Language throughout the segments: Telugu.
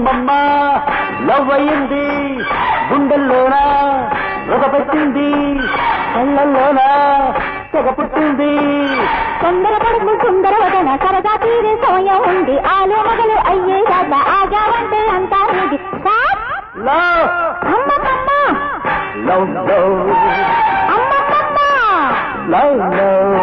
అమ్మమ్మమ్మ లవ్ అయ్యింది గుండెల్లోనా ఒక పెట్టింది కళ్ళల్లోన తెగ పుట్టింది తొందరపడుకు సుందరవదన సరదా తీరే సమయం ఉంది ఆలు మొదలు అయ్యే దాకా ఆగావంటే అంతా నీది సార్ లవ్ అమ్మమ్మమ్మ లవ్ లవ్ అమ్మమ్మమ్మ లవ్ లవ్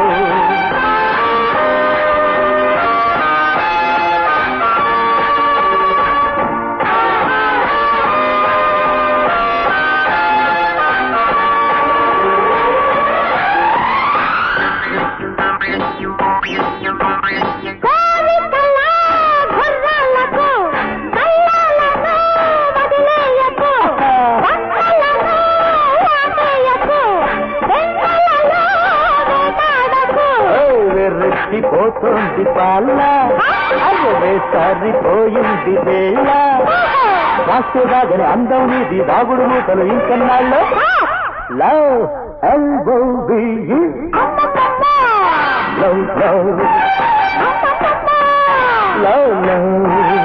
కోరికల గుర్రాలకు కళ్ళాలను వదిలేయకు బంగాలను వాటేయకు వెన్నెలలో వేటాడకు వెర్రెత్తిపోతుంది పాల అయ్యవే సరిపోయింది వేళ రాష్ట్ర రాగని అందం నీది దాగుడు మూతలు ఇంకన్నాళ్ళు లవ్ ఎల్బో అమ్మమ్మమ్మ లవ్ లవ్ అమ్మమ్మమ్మ లవ్ లవ్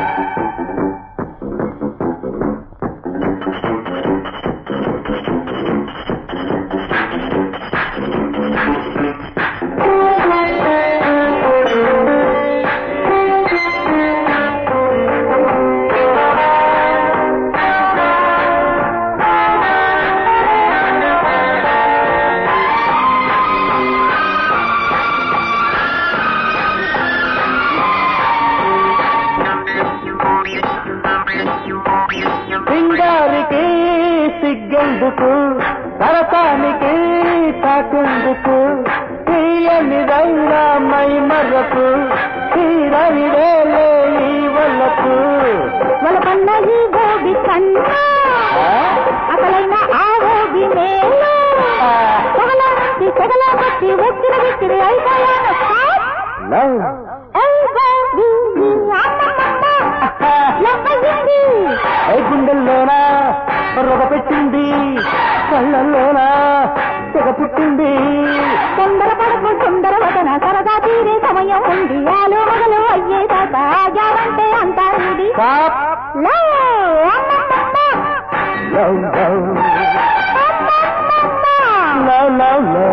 సింగారికి సిగ్గెందుకు సరసానికి తాకెందుకు తీయనిదైనా మై మరపు తీరని వేలే ఈ వల్లపు వలపన్న ఈ గోబి కన్నా అసలైన ఆ గోబి మేలు పొగల నుంచి సెగల వచ్చి ఒత్తిడి విత్తిడి అయిపోయాను సార్ లవ్ ఎల్బోబి అమ్మమ్మమ్మ లవ్వయ్యింది ఐ గుండెల్లోనా రొగ పెట్టింది కళ్ళల్లోనా తెగ పుట్టింది తొందరపడకు సుందర వదన సరదా తీరే సమయం ఉంది ఆలు మొదలు అయ్యేదాకా ఆగావంటే అంతా నీది పాప్ లవ్ అమ్మమ్మమ్మ లవ్ లవ్ అమ్మమ్మమ్మ లవ్ లవ్ లవ్